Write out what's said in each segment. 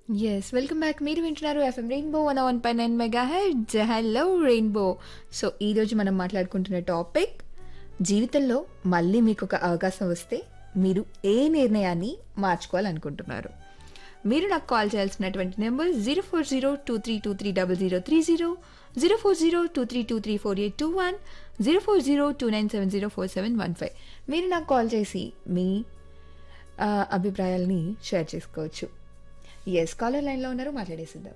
Yes welcome back మీరు వింటున్నారు FM Rainbow one one పై nine megahertz hello Rainbow so ఈరోజు మనం మాట్లాడుకుంటున్న టాపిక్ జీవితంలో మళ్ళీ మీకు ఒక అవకాశం వస్తే మీరు ఏ నిర్ణయాన్ని మార్చుకోవాలనుకుంటున్నారు మీరు నాకు కాల్ చేయాల్సినటువంటి number zero four zero two three two three double zero three zero zero four zero two three two three four eight two one zero four zero two nine seven zero four seven one five మీరు నాకు call చేసి మీ ఆ, అభిప్రాయాల్ని share చేసుకోవచ్చు yes caller లైన్లో ఉన్నారు మాట్లాడేసిద్దాం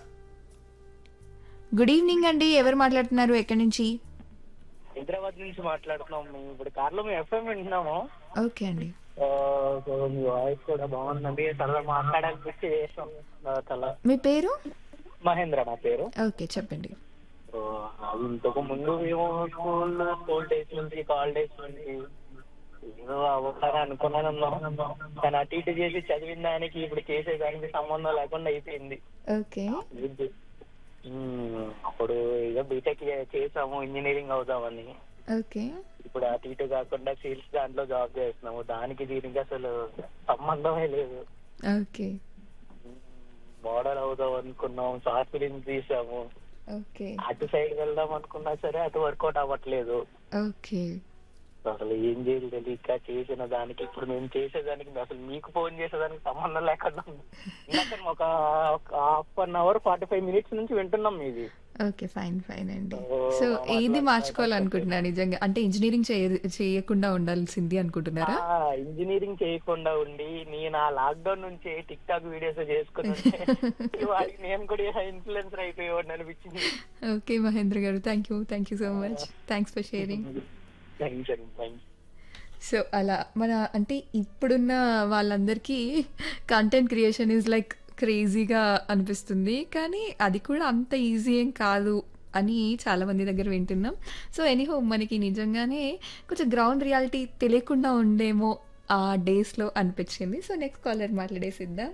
good evening అండి ఎవరు మాట్లాడుతున్నారు ఎక్కడి నుంచి హైదరాబాద్ నుంచి మాట్లాడుతున్నాం మేము ఇప్పుడు కార్లో మేము ఎఫ్ఎం వింటున్నాము ఓకే అండి ఆ, సో మీ వాయిస్ కూడా బాగుందండి సరదా మాట్లాడాలనిపించి చేసాం ఆ, చాలా మీ పేరు మహేంద్ర నా పేరు ఓకే చెప్పండి సో, అది ఇంతకు ముందు మేము స్కూల్ స్కూల్ డేస్ నుంచి కాల్ డేస్ నుంచి ఏదో అవ్వతారా అనుకున్నాను ఉన్నాం. కానీ అటు ఇటు చేసి చదివిన దానికి ఇప్పుడు చేసేదానికి సంబంధం లేకుండా అయిపోయింది ఓకే ఇది. ఉమ్, అప్పుడు ఏదో బీటెక్ చేసాము ఇంజనీరింగ్ అవుదామని ఓకే ఇప్పుడు అటు ఇటు కాకుండా సేల్స్ దాంట్లో జాబ్ చేస్తున్నాము దానికి దీనికి అసలు సంబంధమే లేదు ఓకే మోడల్ అవుదాం అనుకున్నాం షార్ట్ ఫిలిం తీసాము ఓకే అటు సైడ్ వెళ్దాం అనుకున్నా సరే అటు వర్కౌట్ అవ్వట్లేదు ఓకే అసలు ఏం చేయాలి తెలియక చేసిన దానికి ఇప్పుడు మేము చేసేదానికి అసలు మీకు ఫోన్ చేసేదానికి సంబంధం లేకుండా ఉంది. ఇందాక ఒక half an hour forty five minutes నుంచి వింటున్నాం మీది ఓకే ఫైన్ ఫైన్ అండి ఓ, సో అట్లా ఏది అట్లా మార్చుకోవాలనుకుంటున్నారు నిజంగా అంటే ఇంజనీరింగ్ చేయ చేయకుండా ఉండాల్సింది అనుకుంటున్నారా ఆ, ఇంజనీరింగ్ చేయకుండా ఉండి నేను ఆ లాక్డౌన్ నుంచి టిక్ టాక్ వీడియోస్ చేసుకుని ఉంటే వాడికి నేను కూడా ఇన్ఫ్లుయెన్సర్ అయిపోయేవాడిని అనిపించింది okay Mahendra garu thank you thank you so much thanks for sharing thanks అండి థ్యాంక్స్ సో అలా మన అంటే ఇప్పుడున్న వాళ్ళందరికీ కంటెంట్ క్రియేషన్ ఈజ్ లైక్ క్రేజీగా అనిపిస్తుంది కానీ అది కూడా అంత ఈజీ ఏం కాదు అని చాలా మంది దగ్గర వింటున్నాం సో ఎనీహో మనకి నిజంగానే కొంచెం గ్రౌండ్ రియాలిటీ తెలియకుండా ఉండేమో ఆ డేస్లో అనిపించింది సో నెక్స్ట్ కాలర్ మాట్లాడేసిద్దాం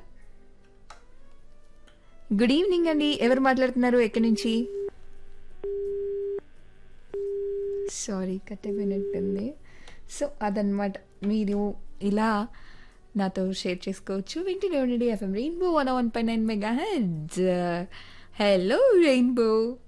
గుడ్ ఈవినింగ్ అండి ఎవరు మాట్లాడుతున్నారు ఎక్కడి నుంచి సారీ కట్ అయిపోయినట్టుంది సో అదనమాట మీరు ఇలా నాతో షేర్ చేసుకోవచ్చు వింటూనే ఉండండి ఎఫ్ఎం రెయిన్బో వన్ వన్ పై nine megahertz hello rainbow